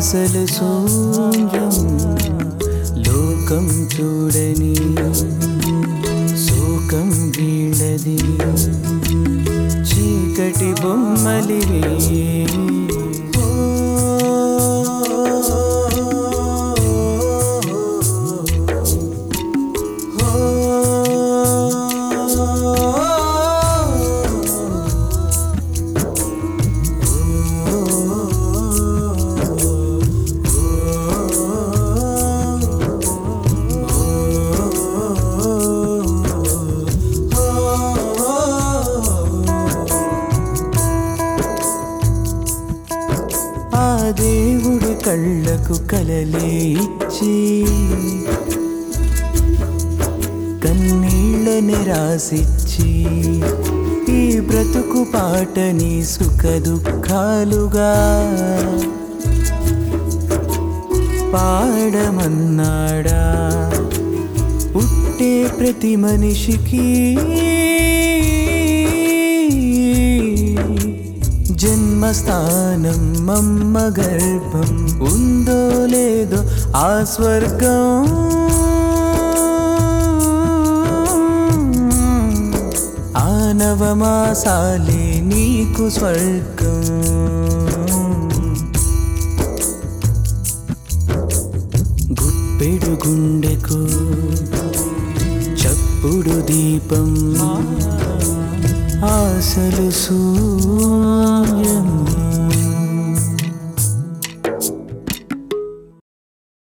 ఆశలు శూన్యం లోకం చూడని శోకం వీళ్ళది చీకటి బొమ్మలివి ఆ దేవుడు కళ్ళకు కలలే ఇచ్చి కన్నీళ్ళని రాసిచ్చి ఈ బ్రతుకు పాటని సుఖ దుఃఖాలుగా పాడమన్నాడా పుట్టే ప్రతి మనిషికి జన్మస్థానం మమ్మ గర్భం ఉందో లేదో ఆ స్వర్గం ఆనవమాసాలే నీకు స్వర్గం గుప్పెడు గుండెకు చప్పుడు దీపం ఆశలు శూన్యం